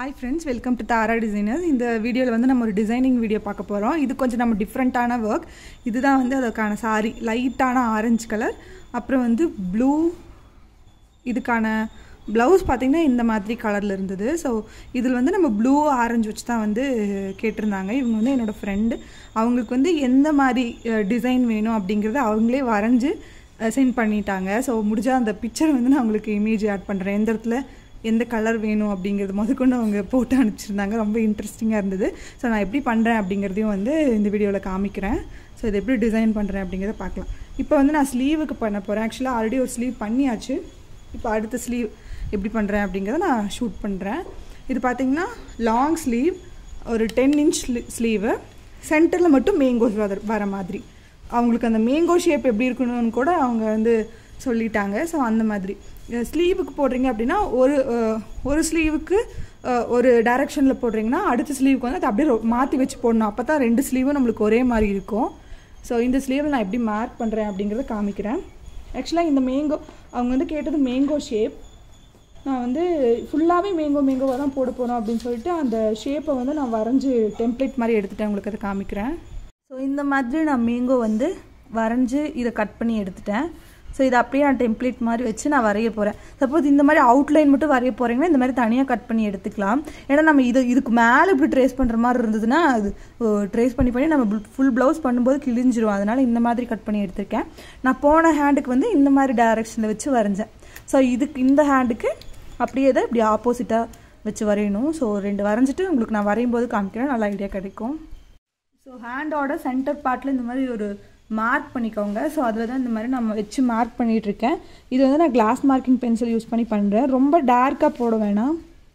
hi friends welcome to Tara designers இந்த வீடியோவில் வந்து நம்ம ஒரு டிசைனிங் வீடியோ பார்க்க போகிறோம் இது கொஞ்சம் நம்ம டிஃப்ரெண்ட்டான ஒர்க் இதுதான் வந்து அதற்கான சாரி லைட்டான ஆரஞ்சு கலர் அப்புறம் வந்து ப்ளூ இதுக்கான ப்ளவுஸ் பார்த்திங்கன்னா இந்த மாதிரி கலரில் இருந்தது ஸோ இதில் வந்து நம்ம ப்ளூ ஆரஞ்சு வச்சு தான் வந்து கேட்டிருந்தாங்க இவங்க வந்து என்னோடய ஃப்ரெண்டு அவங்களுக்கு வந்து எந்த மாதிரி டிசைன் வேணும் அப்படிங்கிறத அவங்களே வரைஞ்சி சென்ட் பண்ணிட்டாங்க ஸோ முடிஞ்சால் அந்த பிக்சர் வந்து நான் உங்களுக்கு இமேஜ் ஆட் பண்ணுறேன் எந்த இடத்துல எந்த கலர் வேணும் அப்படிங்கிறது முதற்கொண்டு அவங்க போட்டு அனுப்பிச்சிருந்தாங்க ரொம்ப இன்ட்ரெஸ்டிங்காக இருந்தது ஸோ நான் எப்படி பண்ணுறேன் அப்படிங்கிறதையும் வந்து இந்த வீடியோவில் காமிக்கிறேன் ஸோ இது எப்படி டிசைன் பண்ணுறேன் அப்படிங்கிறத பார்க்கலாம் இப்போ வந்து நான் ஸ்லீவுக்கு பண்ண போகிறேன் ஆக்சுவலாக ஆல்ரெடி ஒரு ஸ்லீவ் பண்ணியாச்சு இப்போ அடுத்த ஸ்லீவ் எப்படி பண்ணுறேன் அப்படிங்கிறத நான் ஷூட் பண்ணுறேன் இது பார்த்திங்கன்னா லாங் ஸ்லீவ் ஒரு டென் இன்ச் ஸ்லீவு சென்டரில் மட்டும் மேங்கோஸ் வர வர மாதிரி அவங்களுக்கு அந்த மேங்கோ ஷேப் எப்படி இருக்கணும்னு கூட அவங்க வந்து சொல்லிட்டாங்க ஸோ அந்த மாதிரி ஸ்லீவுக்கு போடுறீங்க அப்படின்னா ஒரு ஒரு ஸ்லீவுக்கு ஒரு டைரக்ஷனில் போடுறீங்கன்னா அடுத்த ஸ்லீவுக்கு வந்து அதை அப்படியே மாற்றி வச்சு போடணும் அப்போ தான் ரெண்டு ஸ்லீவும் நம்மளுக்கு ஒரே மாதிரி இருக்கும் ஸோ இந்த ஸ்லீவில் நான் எப்படி மார்க் பண்ணுறேன் அப்படிங்கிறத காமிக்கிறேன் ஆக்சுவலாக இந்த மேங்கோ அவங்க வந்து கேட்டது மேங்கோ ஷேப் நான் வந்து ஃபுல்லாகவே மேங்கோ மேங்கோவாக தான் போட போகிறோம் அப்படின்னு சொல்லிட்டு அந்த ஷேப்பை வந்து நான் வரைஞ்சி டெம்ப்ளேட் மாதிரி எடுத்துகிட்டேன் உங்களுக்கு அதை காமிக்கிறேன் ஸோ இந்த மாதிரி நான் மேங்கோ வந்து வரைஞ்சி இதை கட் பண்ணி எடுத்துட்டேன் ஸோ இதை அப்படியே நான் டெம்ப்ளேட் மாதிரி வச்சு நான் வரைய போகிறேன் சப்போஸ் இந்த மாதிரி அவுட்லைன் மட்டும் வரைய போகிறீங்கன்னா இந்த மாதிரி தனியாக கட் பண்ணி எடுத்துக்கலாம் ஏன்னா நம்ம இது இதுக்கு மேலே இப்படி ட்ரேஸ் பண்ணுற மாதிரி இருந்ததுன்னா அது ட்ரேஸ் பண்ணி பண்ணி நம்ம ஃபுல் ப்ளவுஸ் பண்ணும்போது கிழிஞ்சிரும் அதனால் இந்த மாதிரி கட் பண்ணி எடுத்திருக்கேன் நான் போன ஹேண்டுக்கு வந்து இந்த மாதிரி டைரக்ஷனில் வச்சு வரைஞ்சேன் ஸோ இதுக்கு இந்த ஹேண்டுக்கு அப்படியே தான் இப்படி ஆப்போசிட்டாக வச்சு வரையணும் ஸோ ரெண்டு வரைஞ்சிட்டு உங்களுக்கு நான் வரையும் போது காமிக்கிறேன் நல்லா ஐடியா கிடைக்கும் ஸோ ஹேண்டோட சென்டர் பார்ட்டில் இந்த மாதிரி ஒரு மார்க் பண்ணிக்கோங்க ஸோ அதில் தான் இந்த மாதிரி நம்ம வச்சு மார்க் பண்ணிகிட்ருக்கேன் இது வந்து நான் கிளாஸ் மார்க்கிங் பென்சில் யூஸ் பண்ணி பண்ணுறேன் ரொம்ப டார்க்காக போட வேணாம்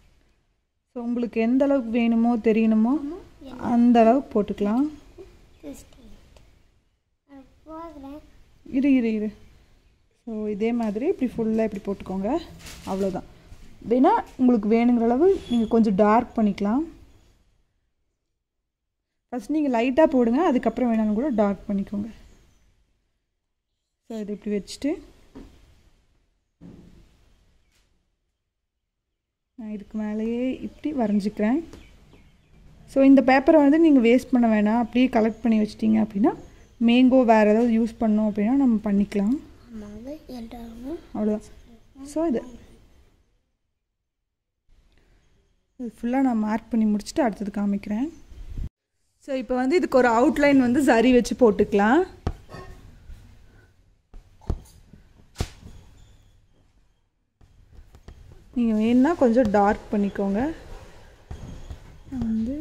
ஸோ உங்களுக்கு எந்த அளவுக்கு வேணுமோ தெரியணுமோ அந்த அளவுக்கு போட்டுக்கலாம் இரு இரு இரு ஸோ இதே மாதிரி இப்படி ஃபுல்லாக இப்படி போட்டுக்கோங்க அவ்வளோதான் வேணா உங்களுக்கு வேணுங்கிற அளவு நீங்கள் கொஞ்சம் டார்க் பண்ணிக்கலாம் ஃபஸ்ட் நீங்கள் லைட்டாக போடுங்க அதுக்கப்புறம் வேணாலும் கூட டார்க் பண்ணிக்கோங்க ஸோ இது இப்படி வச்சுட்டு நான் இதுக்கு மேலேயே இப்படி வரைஞ்சிக்கிறேன் ஸோ இந்த பேப்பரை வந்து நீங்கள் வேஸ்ட் பண்ண வேணாம் அப்படியே கலெக்ட் பண்ணி வச்சிட்டிங்க அப்படின்னா மேங்கோ வேறு ஏதாவது யூஸ் பண்ணோம் அப்படின்னா நம்ம பண்ணிக்கலாம் அவ்வளோதான் ஸோ இது இது ஃபுல்லாக நான் மார்க் பண்ணி முடிச்சுட்டு அடுத்தது காமிக்கிறேன் ஸோ இப்போ வந்து இதுக்கு ஒரு அவுட்லைன் வந்து சரி வச்சு போட்டுக்கலாம் நீங்கள் வேணுன்னா கொஞ்சம் டார்க் பண்ணிக்கோங்க வந்து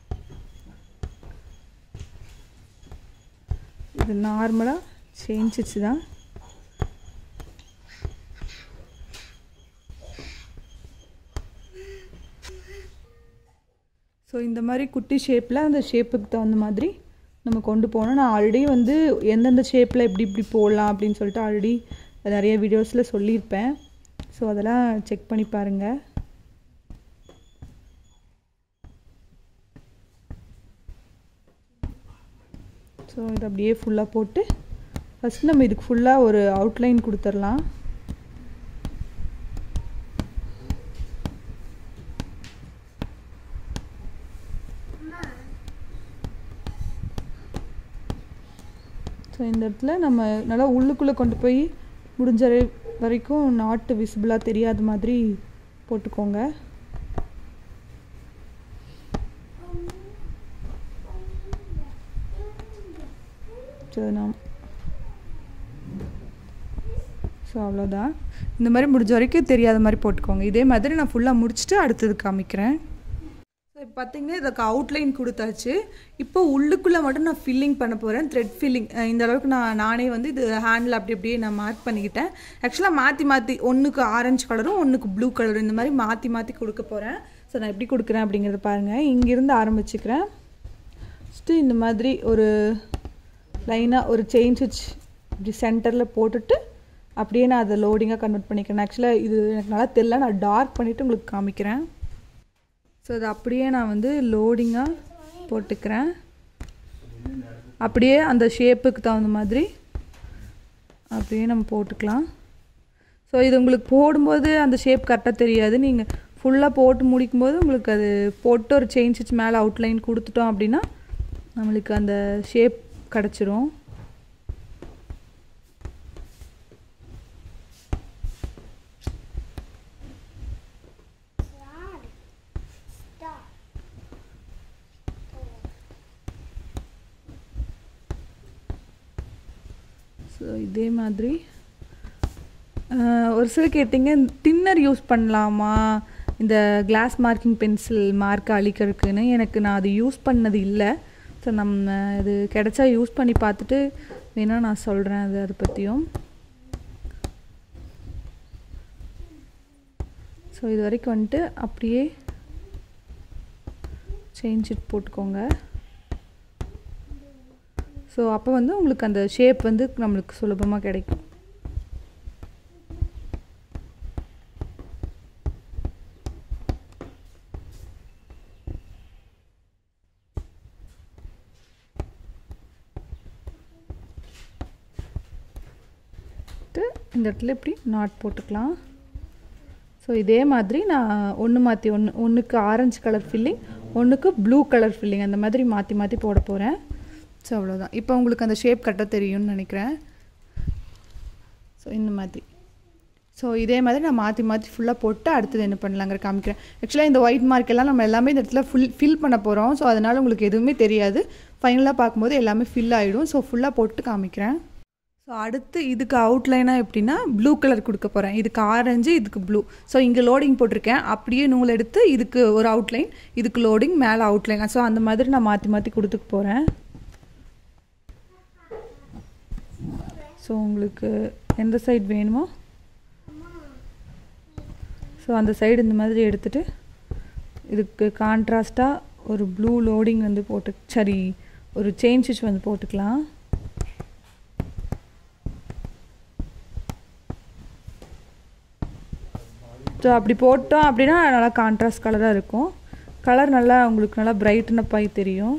இது நார்மலாக சேஞ்சிச்சு தான் ஸோ இந்த மாதிரி குட்டி ஷேப்பில் அந்த ஷேப்புக்கு தகுந்த மாதிரி நம்ம கொண்டு போகணும் நான் ஆல்ரெடி வந்து எந்தெந்த ஷேப்பில் எப்படி இப்படி போடலாம் அப்படின்னு சொல்லிட்டு ஆல்ரெடி நிறைய வீடியோஸில் சொல்லியிருப்பேன் ஸோ அதெல்லாம் செக் பண்ணி பாருங்கள் ஸோ இது அப்படியே ஃபுல்லாக போட்டு ஃபஸ்ட் நம்ம இதுக்கு ஃபுல்லாக ஒரு அவுட்லைன் கொடுத்துடலாம் ஸோ இந்த இடத்துல நம்ம நல்லா உள்ளுக்குள்ளே கொண்டு போய் முடிஞ்ச வரைக்கும் நாட்டு விசிபிளாக தெரியாத மாதிரி போட்டுக்கோங்க ஸோ நான் ஸோ அவ்வளோதான் இந்த மாதிரி முடிஞ்ச வரைக்கும் தெரியாத மாதிரி போட்டுக்கோங்க இதே மாதிரி நான் ஃபுல்லாக முடிச்சுட்டு அடுத்தது காமிக்கிறேன் ஸோ இப்போ பார்த்தீங்கன்னா இதுக்கு அவுட்லைன் கொடுத்தாச்சு இப்போ உள்ளுக்குள்ளே மட்டும் நான் ஃபில்லிங் பண்ண போகிறேன் த்ரெட் ஃபில்லிங் இந்த அளவுக்கு நான் நானே வந்து இது ஹேண்டில் அப்படி அப்படியே நான் மார்க் பண்ணிக்கிட்டேன் ஆக்சுவலாக மாற்றி மாற்றி ஒன்றுக்கு ஆரஞ்சு கலரும் ஒன்றுக்கு ப்ளூ கலரும் இந்த மாதிரி மாற்றி மாற்றி கொடுக்க போகிறேன் ஸோ நான் எப்படி கொடுக்குறேன் அப்படிங்கிறத பாருங்கள் இங்கேருந்து ஆரம்பிச்சுக்கிறேன் ஃபஸ்ட்டு இந்த மாதிரி ஒரு லைனாக ஒரு செயின் சுவிட்ச் இப்படி சென்டரில் போட்டுட்டு அப்படியே நான் அதை லோடிங்காக கன்வெர்ட் பண்ணிக்கிறேன் ஆக்சுவலாக இது எனக்கு நல்லா தெரில நான் டார்க் பண்ணிவிட்டு உங்களுக்கு காமிக்கிறேன் ஸோ அது அப்படியே நான் வந்து லோடிங்காக போட்டுக்கிறேன் அப்படியே அந்த ஷேப்புக்கு தகுந்த மாதிரி அப்படியே நம்ம போட்டுக்கலாம் ஸோ இது உங்களுக்கு போடும்போது அந்த ஷேப் கரெக்டாக தெரியாது நீங்கள் ஃபுல்லாக போட்டு முடிக்கும்போது உங்களுக்கு அது போட்டு ஒரு செயின் ஸ்டிச் மேலே அவுட்லைன் கொடுத்துட்டோம் அப்படின்னா நம்மளுக்கு அந்த ஷேப் கிடச்சிரும் ஸோ இதே மாதிரி ஒரு சில கேட்டிங்க தின்னர் யூஸ் பண்ணலாமா இந்த கிளாஸ் மார்க்கிங் பென்சில் மார்க் அழிக்கிறதுக்குன்னு எனக்கு நான் அது யூஸ் பண்ணது இல்லை ஸோ நம்ம இது கிடைச்சா யூஸ் பண்ணி பார்த்துட்டு வேணால் நான் சொல்கிறேன் அது அதை பற்றியும் ஸோ இது வரைக்கும் வந்துட்டு அப்படியே செயின் ஷீட் போட்டுக்கோங்க ஸோ அப்போ வந்து உங்களுக்கு அந்த ஷேப் வந்து நம்மளுக்கு சுலபமாக கிடைக்கும் இந்த இடத்துல இப்படி நாட் போட்டுக்கலாம் ஸோ இதே மாதிரி நான் ஒன்று மாற்றி ஒன்று ஒன்றுக்கு ஆரஞ்சு கலர் ஃபில்லிங் ஒன்றுக்கு ப்ளூ கலர் ஃபில்லிங் அந்த மாதிரி மாற்றி மாற்றி போட போகிறேன் ஸோ அவ்வளோதான் இப்போ உங்களுக்கு அந்த ஷேப் கட்ட தெரியும்னு நினைக்கிறேன் ஸோ இந்த மாதிரி ஸோ இதே மாதிரி நான் மாற்றி மாற்றி ஃபுல்லாக போட்டு அடுத்தது என்ன பண்ணலாங்கிற காமிக்கிறேன் ஆக்சுவலாக இந்த ஒயிட் மார்க் எல்லாம் நம்ம எல்லாமே இந்த இடத்துல ஃபுல் ஃபில் பண்ண போகிறோம் ஸோ அதனால் உங்களுக்கு எதுவுமே தெரியாது ஃபைனலாக பார்க்கும்போது எல்லாமே ஃபில் ஆகிடும் ஸோ ஃபுல்லாக போட்டு காமிக்கிறேன் ஸோ அடுத்து இதுக்கு அவுட்லைனாக எப்படின்னா ப்ளூ கலர் கொடுக்க போகிறேன் இதுக்கு ஆரஞ்சு இதுக்கு ப்ளூ ஸோ இங்கே லோடிங் போட்டிருக்கேன் அப்படியே நூல் எடுத்து இதுக்கு ஒரு அவுட்லைன் இதுக்கு லோடிங் மேலே அவுட்லைன் ஸோ அந்த மாதிரி நான் மாற்றி மாற்றி கொடுத்துக்க போகிறேன் ஸோ உங்களுக்கு எந்த சைடு வேணுமோ ஸோ அந்த சைடு இந்த மாதிரி எடுத்துகிட்டு இதுக்கு கான்ட்ராஸ்ட்டாக ஒரு ப்ளூ லோடிங் வந்து போட்டு சரி ஒரு செயின் ஸ்டிச் வந்து போட்டுக்கலாம் ஸோ அப்படி போட்டோம் அப்படின்னா நல்லா கான்ட்ராஸ்ட் கலராக இருக்கும் கலர் நல்லா உங்களுக்கு நல்லா பிரைட்னப் ஆகி தெரியும்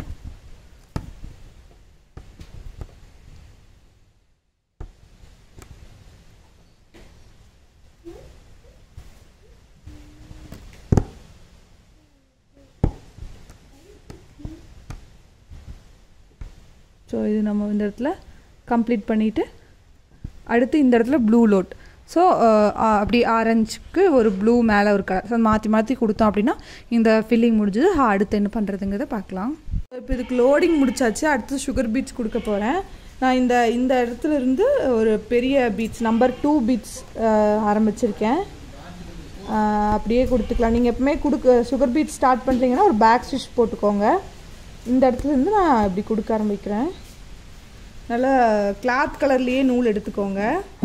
ஸோ இது நம்ம இந்த இடத்துல கம்ப்ளீட் பண்ணிவிட்டு அடுத்து இந்த இடத்துல ப்ளூ லோட் ஸோ அப்படி ஆரஞ்சுக்கு ஒரு ப்ளூ மேலே ஒரு கலர் ஸோ மாற்றி மாற்றி கொடுத்தோம் அப்படின்னா இந்த ஃபில்லிங் முடிஞ்சது அடுத்து என்ன பண்ணுறதுங்கிறத பார்க்கலாம் இப்போ இதுக்கு லோடிங் முடிச்சாச்சு அடுத்து சுகர் பீட்ஸ் கொடுக்க போகிறேன் நான் இந்த இந்த இடத்துல இருந்து ஒரு பெரிய பீட்ஸ் நம்பர் டூ பீட்ஸ் ஆரம்பிச்சிருக்கேன் அப்படியே கொடுத்துக்கலாம் நீங்கள் எப்பவுமே கொடுக்க சுகர் பீட் ஸ்டார்ட் பண்ணுறீங்கன்னா ஒரு பேக் ஸ்டிச் போட்டுக்கோங்க இந்த இடத்துல இருந்து நான் இப்படி கொடுக்க ஆரம்பிக்கிறேன் நல்லா கிளாத் கலர்லேயே நூல் எடுத்துக்கோங்க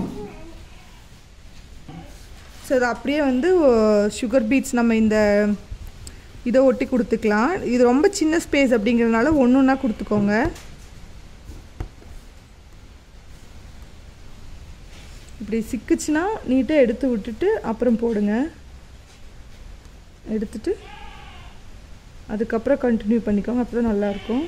ஸோ இது அப்படியே வந்து சுகர் பீட்ஸ் நம்ம இந்த இதை ஒட்டி கொடுத்துக்கலாம் இது ரொம்ப சின்ன ஸ்பேஸ் அப்படிங்கிறதுனால ஒன்று ஒன்றா கொடுத்துக்கோங்க இப்படி சிக்குச்சுன்னா நீட்டாக எடுத்து விட்டுட்டு அப்புறம் போடுங்க எடுத்துட்டு அதுக்கப்புறம் கண்டினியூ பண்ணிக்கோங்க அப்போ தான் நல்லாயிருக்கும்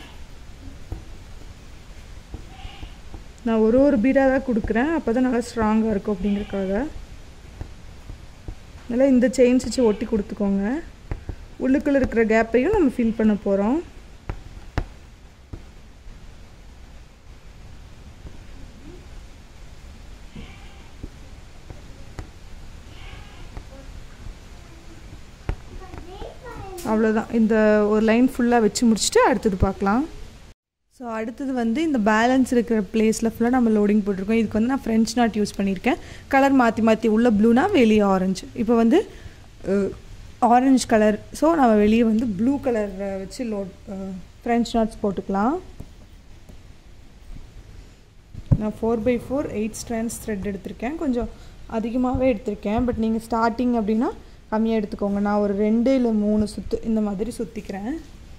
நான் ஒரு ஒரு பீடாக தான் கொடுக்குறேன் அப்போ தான் நல்லா ஸ்ட்ராங்காக இருக்கும் அப்படிங்கிறக்காக நல்லா இந்த செயின் ஸ்டிச்சு ஒட்டி கொடுத்துக்கோங்க உள்ளுக்குள்ளே இருக்கிற கேப்பையும் நம்ம ஃபில் பண்ண போகிறோம் அவ்வளோதான் இந்த ஒரு லைன் ஃபுல்லாக வச்சு முடிச்சுட்டு அடுத்தது பார்க்கலாம் ஸோ அடுத்தது வந்து இந்த பேலன்ஸ் இருக்கிற பிளேஸில் ஃபுல்லாக நம்ம லோடிங் போட்டிருக்கோம் இதுக்கு வந்து நான் ஃப்ரெஞ்ச் நாட் யூஸ் பண்ணியிருக்கேன் கலர் மாற்றி மாற்றி உள்ள ப்ளூனா வெளியே ஆரஞ்சு இப்போ வந்து ஆரஞ்சு கலர் ஸோ நம்ம வெளியே வந்து ப்ளூ கலர் வச்சு லோட் ஃப்ரெஞ்ச் நாட்ஸ் போட்டுக்கலாம் நான் four by four eight strands thread எடுத்திருக்கேன் கொஞ்சம் அதிகமாகவே எடுத்திருக்கேன் பட் நீங்கள் ஸ்டார்டிங் அப்படின்னா கம்மியாக எடுத்துக்கோங்க நான் ஒரு ரெண்டு இல்லை மூணு சுற்று இந்த மாதிரி சுற்றிக்கிறேன்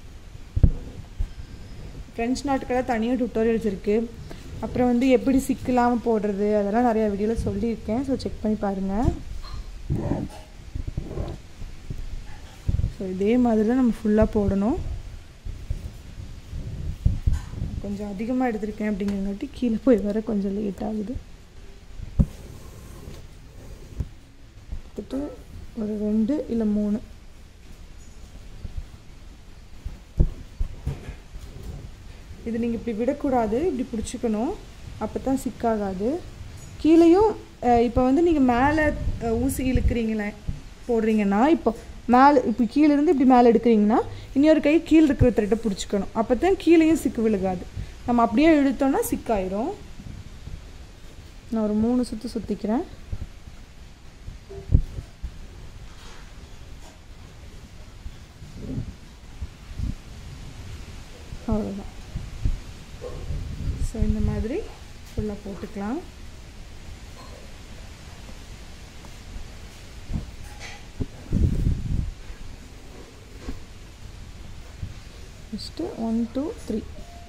ஃப்ரெஞ்ச் நாட்டுக்கெல்லாம் தனியாக டுட்டோரியல்ஸ் இருக்குது அப்புறம் வந்து எப்படி சிக்கலாமல் போடுறது அதெல்லாம் நிறையா வீடியோவில் சொல்லியிருக்கேன் ஸோ செக் பண்ணி பாருங்கள் ஸோ இதே மாதிரி தான் நம்ம ஃபுல்லாக போடணும் கொஞ்சம் அதிகமாக எடுத்திருக்கேன் அப்படிங்கிறங்காட்டி கீழே போய் வர கொஞ்சம் லேட் ஆகுது எடுத்துட்டு ஒரு ரெண்டு ரெண்டு இல்லை மூணு இது நீங்கள் இப்படி விடக்கூடாது இப்படி பிடிச்சிக்கணும் அப்போ தான் சிக்காகாது கீழேயும் இப்போ வந்து நீங்கள் மேலே அஹ், ஊசி இழுக்கிறீங்களே போடுறீங்கன்னா இப்போ மேலே இப்போ கீழே இருந்து இப்படி மேலே எடுக்கிறீங்கன்னா இன்னொரு கை கீழே இருக்கிற த்ரெட்டை பிடிச்சிக்கணும் அப்போ தான் கீழேயும் சிக்கு விழுகாது நம்ம அப்படியே இழுத்தோம்னா சிக்காயிரும் நான் ஒரு மூணு சுற்று சுற்றிக்கிறேன் அவ்வளோதான் ஸோ இந்த மாதிரி ஃபுல்லாக போட்டுக்கலாம் first one two three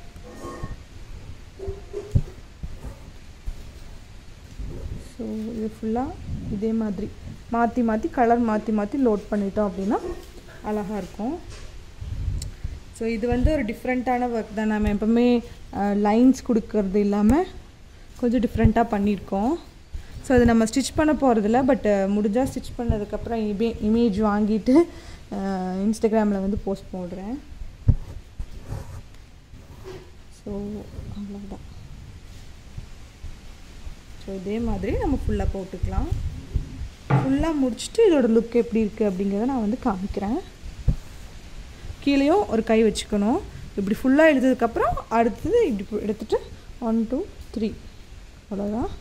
so இது ஃபுல்லாக இதே மாதிரி மாற்றி மாற்றி கலர் மாற்றி மாற்றி லோட் பண்ணிட்டோம் அப்படின்னா அழகாக இருக்கும் ஸோ இது வந்து ஒரு டிஃப்ரெண்ட்டான ஒர்க் தான் நம்ம எப்பவுமே லைன்ஸ் கொடுக்கறது இல்லாமல் கொஞ்சம் டிஃப்ரெண்ட்டாக பண்ணியிருக்கோம் ஸோ அது நம்ம ஸ்டிச் பண்ண போகிறதில்ல பட் முடிஞ்சால் ஸ்டிச் பண்ணதுக்கப்புறம் இமே இமேஜ் வாங்கிட்டு இன்ஸ்டாகிராமில் வந்து போஸ்ட் போடுறேன் ஸோ அவ்வளோதான் ஸோ இதே மாதிரி நம்ம ஃபுல்லாக போட்டுக்கலாம் ஃபுல்லாக முடிச்சுட்டு இதோட லுக் எப்படி இருக்குது அப்படிங்கிறத நான் வந்து காமிக்கிறேன் கீழேயும் ஒரு கை வச்சுக்கணும் இப்படி ஃபுல்லாக எழுதுறதுக்கப்புறம் அடுத்தது இப்படி பு- எடுத்துட்டு ஒன் டூ த்ரீ அவ்வளோதான்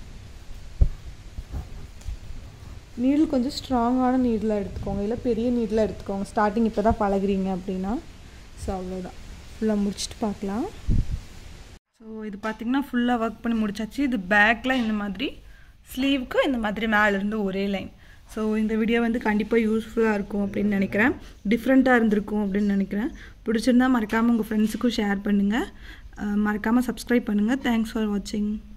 நீடில் கொஞ்சம் ஸ்ட்ராங்கான நீடில் எடுத்துக்கோங்க இல்லை பெரிய நீடில் எடுத்துக்கோங்க ஸ்டார்டிங் இப்போ தான் பழகுறீங்க அப்படின்னா ஸோ அவ்வளோதான் ஃபுல்லாக முடிச்சுட்டு பார்க்கலாம் ஸோ இது பார்த்திங்கன்னா ஃபுல்லாக ஒர்க் பண்ணி முடிச்சாச்சு இது பேக்கில் இந்த மாதிரி ஸ்லீவுக்கு இந்த மாதிரி மேலேருந்து ஒரே லைன் ஸோ இந்த வீடியோ வந்து கண்டிப்பாக யூஸ்ஃபுல்லாக இருக்கும் அப்படின்னு நினைக்கிறேன் டிஃப்ரெண்ட்டாக இருந்திருக்கும் அப்படின்னு நினைக்கிறேன் பிடிச்சிருந்தா மறக்காமல் உங்கள் ஃப்ரெண்ட்ஸுக்கும் ஷேர் பண்ணுங்கள் மறக்காமல் சப்ஸ்கிரைப் பண்ணுங்கள் தேங்க்ஸ் ஃபார் வாட்சிங்